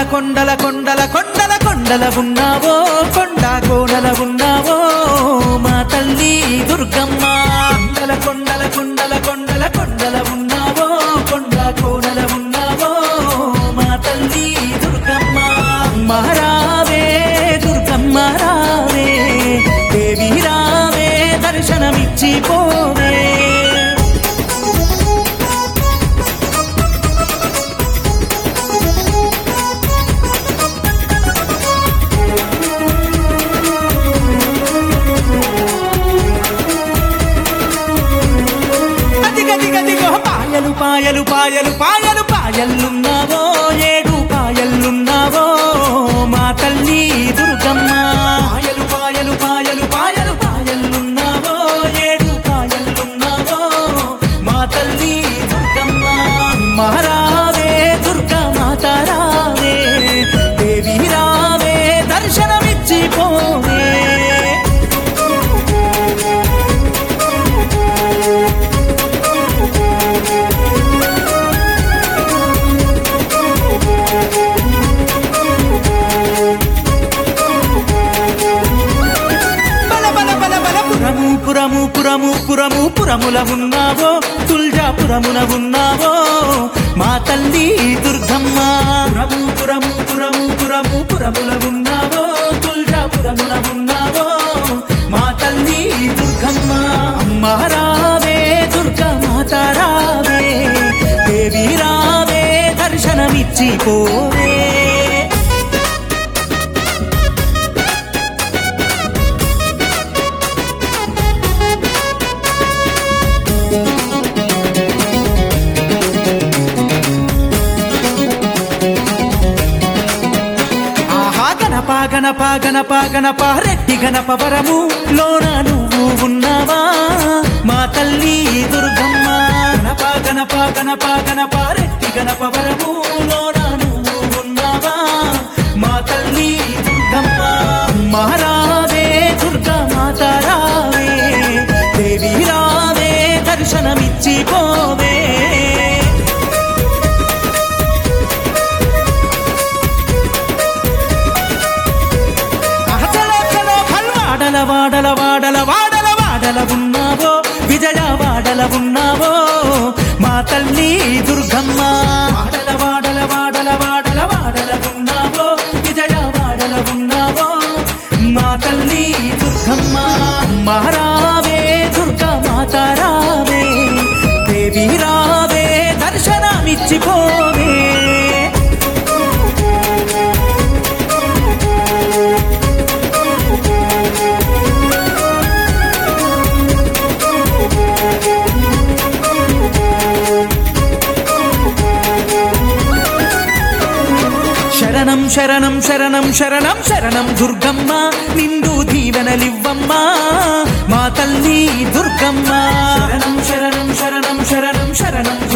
కొండల కొండల కొండల కొండల ఉన్నావో కొండ కోనల ఉన్నావో మా తల్లి దుర్గమ్మ కొండల కొండల కొండల కొండల కొండల ఉన్నావో కొండ కోనల ఉన్నావో మా తల్లి దుర్గమ్మ మహారావే దుర్గమ్మ రావే దేవి రావే దర్శనమిచ్చి పోవే అదిగదిగదిగో పాయలు పాయలు పాయలు పాయలు పాయలున్నావో ఏడు పాయలున్నావో మా తల్లి దుర్గమ్మ పాయలు పాయలు పాయలు పాయలు పాయలున్నావో ఏడు పాయలున్నావో మా తల్లి దుర్గమ్మ మహారావే దుర్గా మాత రావే దేవి రావే దర్శనమిచ్చి పోవే బల బల బల బల పురము పురము పురము పురము పురముల ఉన్నావో తుల్జాపురమున ఉన్నావో మా తల్లి దుర్గమ్మ పురము పురము పురము పురము పురముల ఉన్నావో తుల్జాపురమున ఉన్నావో మా తల్లి దుర్గమ్మ అమ్మ రావే దుర్గా మాత రావే దేవి రావే దర్శనమిచ్చి పోవే ఆహా గణప గణప గణప గణప రెడ్డి గణప వరము లోన నువ్వు ఉన్నావా మా తల్లి దుర్గమ్మ గణప గణప గణప గణప రెడ్డి గణప వరము లోన నువ్వు ఉన్నావా మా తల్లి దుర్గమ్మ మహారావే దుర్గా మాత రావే దేవి రావే దర్శనమిచ్చి పోవే చలో చలో వాడల వాడల వాడల వాడల వాడల ఉన్నావో విజయ వాడల ఉన్నావో మా తల్లి దుర్గమ్మ వాడల వాడల వాడల వాడల వాడల ఉన్నావో విజయ వాడల ఉన్నావో మా తల్లి దుర్గమ్మ మహారావే దుర్గా మాత రావే దేవి రావే దర్శనమిచ్చిపోవే శరణం శరణం శరణం శరణం శరణం దుర్గమ్మ నిండు దీవెనలివ్వమ్మ మా తల్లి దుర్గమ్మ శరణం శరణం శరణం శరణం శరణం